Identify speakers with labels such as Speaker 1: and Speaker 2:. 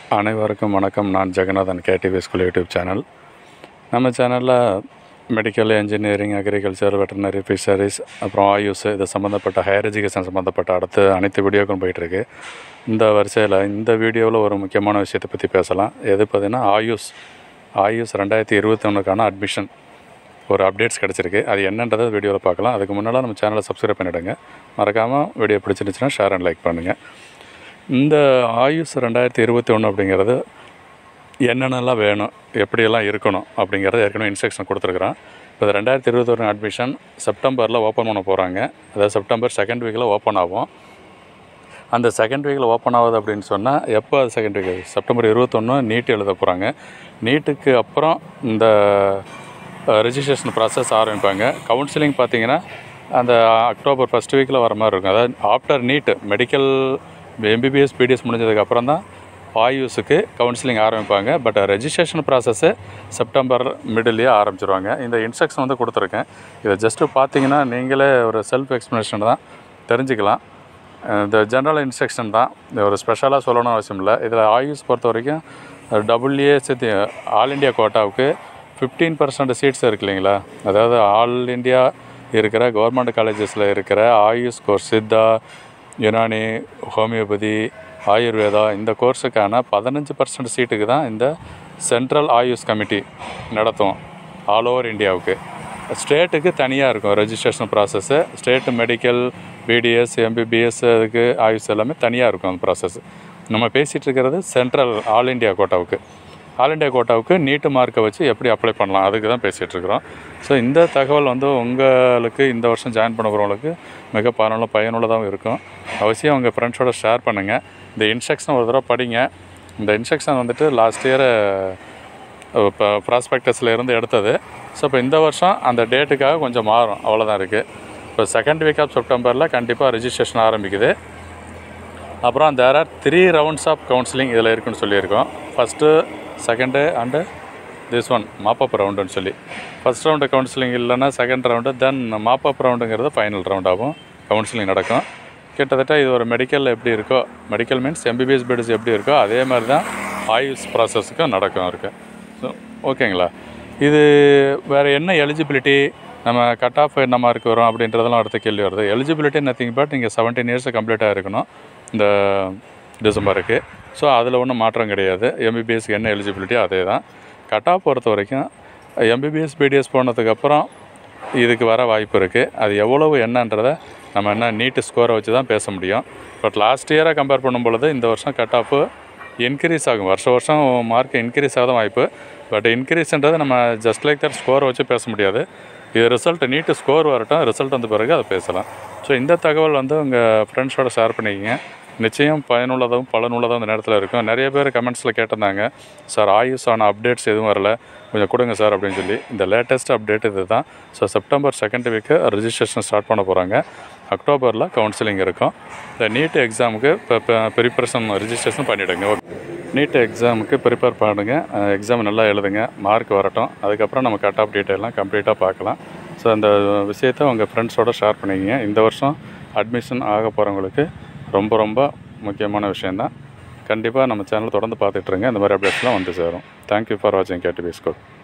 Speaker 1: அனைவருக்கும் வணக்கம் நான் Jeganathan K T V school YouTube channel நம்ம சேனலில் medical engineering agriculture veterinary fisheries அப்புறம் ஆயுஷ் இது சம்மந்தப்பட்ட ஹையர் எஜுகேஷன் சம்மந்தப்பட்ட அடுத்த அனைத்து வீடியோக்கும் போயிட்டுருக்கு இந்த வரிசையில் இந்த வீடியோவில் ஒரு முக்கியமான விஷயத்தை பற்றி பேசலாம் எது பார்த்தீங்கன்னா ஆயுஷ் ஆயுஷ் ரெண்டாயிரத்தி இருபத்தி ஒன்றுக்கான அட்மிஷன் ஒரு அப்டேட்ஸ் கிடச்சிருக்கு அது என்னன்றதை வீடியோவில் பார்க்கலாம் அதுக்கு முன்னால் நம்ம சேனலை சப்ஸ்கிரைப் பண்ணிவிடுங்க மறக்காமல் வீடியோ பிடிச்சிருந்துச்சுன்னா ஷேர் அண்ட் லைக் பண்ணுங்கள் இந்த ஆயுஷ் ரெண்டாயிரத்தி இருபத்தி ஒன்று அப்படிங்கிறது என்னென்னலாம் வேணும் எப்படியெல்லாம் இருக்கணும் அப்படிங்கிறத ஏற்கனவே இன்ஸ்ட்ரக்ஷன் கொடுத்துருக்குறான் இப்போ ரெண்டாயிரத்தி இருபத்தொன்று அட்மிஷன் செப்டம்பரில் ஓப்பன் பண்ண போகிறாங்க அதாவது செப்டம்பர் செகண்ட் வீக்கில் ஓப்பன் ஆகும் அந்த செகண்ட் வீக்கில் ஓப்பன் ஆகுது அப்படின்னு சொன்னால் எப்போ அது செகண்ட் வீக் செப்டம்பர் இருபத்தொன்று நீட் எழுத போகிறாங்க நீட்டுக்கு அப்புறம் இந்த ரெஜிஸ்ட்ரேஷன் ப்ராசஸ் ஆரம்பிப்பாங்க கவுன்சிலிங் பார்த்தீங்கன்னா அந்த அக்டோபர் ஃபஸ்ட் வீக்கில் வர மாதிரி இருக்கும் அதாவது after NEET medical MBBS BDS முடிஞ்சதுக்கப்புறம் தான் ஆயுஸுக்கு கவுன்சிலிங் ஆரம்பிப்பாங்க பட் ரெஜிஸ்ட்ரேஷன் ப்ராசஸ்ஸு செப்டம்பர் மிடில்லையே ஆரம்பிச்சிருவாங்க இந்த இன்ஸ்ட்ரக்ஷன் வந்து கொடுத்துருக்கேன் இதை ஜஸ்ட்டு பார்த்தீங்கன்னா நீங்களே ஒரு செல்ஃப் எக்ஸ்ப்ளனேஷன் தான் தெரிஞ்சுக்கலாம் இந்த ஜென்ரல் இன்ஸ்ட்ரக்ஷன் தான் இது ஒரு ஸ்பெஷலாக சொல்லணும்னு அவசியம் இல்லை இதில் ஆயுஷ் பொறுத்த வரைக்கும் டபுள்ஏ சேர்த்து ஆல் இண்டியா கோட்டாவுக்கு ஃபிஃப்டீன் பர்சன்ட் சீட்ஸ் இருக்கு இல்லைங்களா அதாவது ஆல் இண்டியா இருக்கிற கவர்மெண்ட் காலேஜஸில் இருக்கிற ஆயுஷ் கோர்ஸ் சித்தா யுனானி ஹோமியோபதி ஆயுர்வேதா இந்த கோர்ஸுக்கான பதினஞ்சு பர்சன்ட் சீட்டுக்கு தான் இந்த சென்ட்ரல் ஆயுஷ் கமிட்டி நடத்தும் ஆல் ஓவர் இந்தியாவுக்கு ஸ்டேட்டுக்கு தனியாக இருக்கும் registration process state medical BDS MBBS அதுக்கு ஆயுஷ் எல்லாமே தனியாக இருக்கும் அந்த ப்ராசஸ் நம்ம பேசிகிட்டு இருக்கிறது சென்ட்ரல் ஆல் இண்டியா கோட்டாவுக்கு ஆல் இண்டியா கோட்டாவுக்கு நீட்டு மார்க்கை வச்சு எப்படி அப்ளை பண்ணலாம் அதுக்கு தான் பேசிகிட்டு இருக்கிறோம் ஸோ இந்த தகவல் வந்து உங்களுக்கு இந்த வருஷம் ஜாயின் பண்ண போகிறவங்களுக்கு மிக பயனுள்ள பயனுள்ளதாகவும் இருக்கும் அவசியம் உங்கள் ஃப்ரெண்ட்ஸோட ஷேர் பண்ணுங்கள் இந்த இன்ஸ்ட்ரக்ஷன் ஒரு தடவை படிங்க இந்த இன்ஸ்ட்ரக்ஷன் வந்துட்டு லாஸ்ட் இயர் இப்போ ப்ராஸ்பெக்டஸில் இருந்து எடுத்தது ஸோ இப்போ இந்த வருஷம் அந்த டேட்டுக்காக கொஞ்சம் மாறும் அவ்வளோதான் இருக்குது இப்போ செகண்ட் வீக் ஆஃப் செப்டம்பரில் கண்டிப்பாக ரெஜிஸ்ட்ரேஷன் ஆரம்பிக்குது அப்புறம் there are three rounds of counselling இதில் இருக்குன்னு சொல்லியிருக்கோம் first second and this one mop up ரவுண்டுன்னு சொல்லி ஃபஸ்ட் ரவுண்டு கவுன்சிலிங் இல்லைன்னா செகண்ட் ரவுண்டு தென் மாப்பப் ரவுண்டுங்கிறது ஃபைனல் ரவுண்டாகவும் கவுன்சிலிங் நடக்கும் கிட்டத்தட்ட இது ஒரு மெடிக்கல் எப்படி இருக்கோ மெடிக்கல் மீன்ஸ் எம்பிபிஎஸ் பிடிஎஸ் எப்படி இருக்கோ அதே மாதிரி தான் ஆயுஷ் ப்ராசஸுக்கும் நடக்கும் இருக்குது ஸோ ஓகேங்களா இது வேறு என்ன எலிஜிபிலிட்டி நம்ம கட் ஆஃப் என்ன மார்க் வரும் அப்படின்றதெல்லாம் அடுத்த கேள்வி வருது எலிஜிபிலிட்டி நத்திங் பட் நீங்கள் செவன்டீன் இயர்ஸ் கம்ப்ளீட்டாக இருக்கணும் இந்த டிசம்பருக்கு ஸோ அதில் ஒன்றும் மாற்றம் கிடையாது எம்பிபிஎஸ்க்கு என்ன எலிஜிபிலிட்டியோ அதே தான் கட் ஆஃப் பொறுத்த வரைக்கும் எம்பிபிஎஸ் பிடிஎஸ் போனதுக்கப்புறம் இதுக்கு வர வாய்ப்பு இருக்குது அது எவ்வளவு என்னன்றதை நம்ம என்ன நீட்டு ஸ்கோரை வச்சு தான் பேச முடியும் பட் லாஸ்ட் இயராக கம்பேர் பண்ணும் பொழுது இந்த வருஷம் கட் ஆஃபு இன்க்ரீஸ் ஆகும் வருஷம் வருஷம் மார்க் இன்க்ரீஸ் ஆக தான் வாய்ப்பு பட் இன்க்ரீஸ்ன்றது நம்ம ஜஸ்ட் லைக் தட் ஸ்கோரை வச்சு பேச முடியாது இது ரிசல்ட் நீட்டு ஸ்கோர் வரட்டும் ரிசல்ட் வந்த பிறகு அதை பேசலாம் ஸோ இந்த தகவல் வந்து உங்கள் ஃப்ரெண்ட்ஸோட ஷேர் பண்ணிக்கிங்க நிச்சயம் பயனுள்ளதும் பலனுள்ளதும் இந்த நேரத்தில் இருக்கும் நிறைய பேர் கமெண்ட்ஸில் கேட்டிருந்தாங்க சார் ஆயுஷ் ஆன அப்டேட்ஸ் எதுவும் வரல கொஞ்சம் கொடுங்க சார் அப்படின்னு சொல்லி இந்த லேட்டஸ்ட் அப்டேட் இது தான் so September second week registration start பண்ண போகிறாங்க அக்டோபரில் கவுன்சிலிங் இருக்கும் இந்த நீட் எக்ஸாமுக்கு இப்போ ப்ரிப்பரேஷன் ரெஜிஸ்ட்ரேஷன் பண்ணிவிடுங்க ஓகே நீட் எக்ஸாமுக்கு ப்ரிப்பேர் பண்ணுங்கள் எக்ஸாம் நல்லா எழுதுங்க மார்க் வரட்டும் அதுக்கப்புறம் நம்ம கட் ஆஃப் டீட்டெயிலாம் கம்ப்ளீட்டாக பார்க்கலாம் ஸோ அந்த விஷயத்தை உங்கள் ஃப்ரெண்ட்ஸோட ஷேர் பண்ணிக்கிங்க இந்த வருஷம் அட்மிஷன் ஆக போகிறவங்களுக்கு ரொம்ப ரொம்ப முக்கியமான விஷயந்தான் கண்டிப்பாக நம்ம சேனல் தொடர்ந்து பார்த்துட்ருங்க இந்த மாதிரி அப்டேட்ஸ்லாம் வந்து சேரும் தேங்க்யூ ஃபார் வாட்சிங் கேடிபி ஸ்கூல்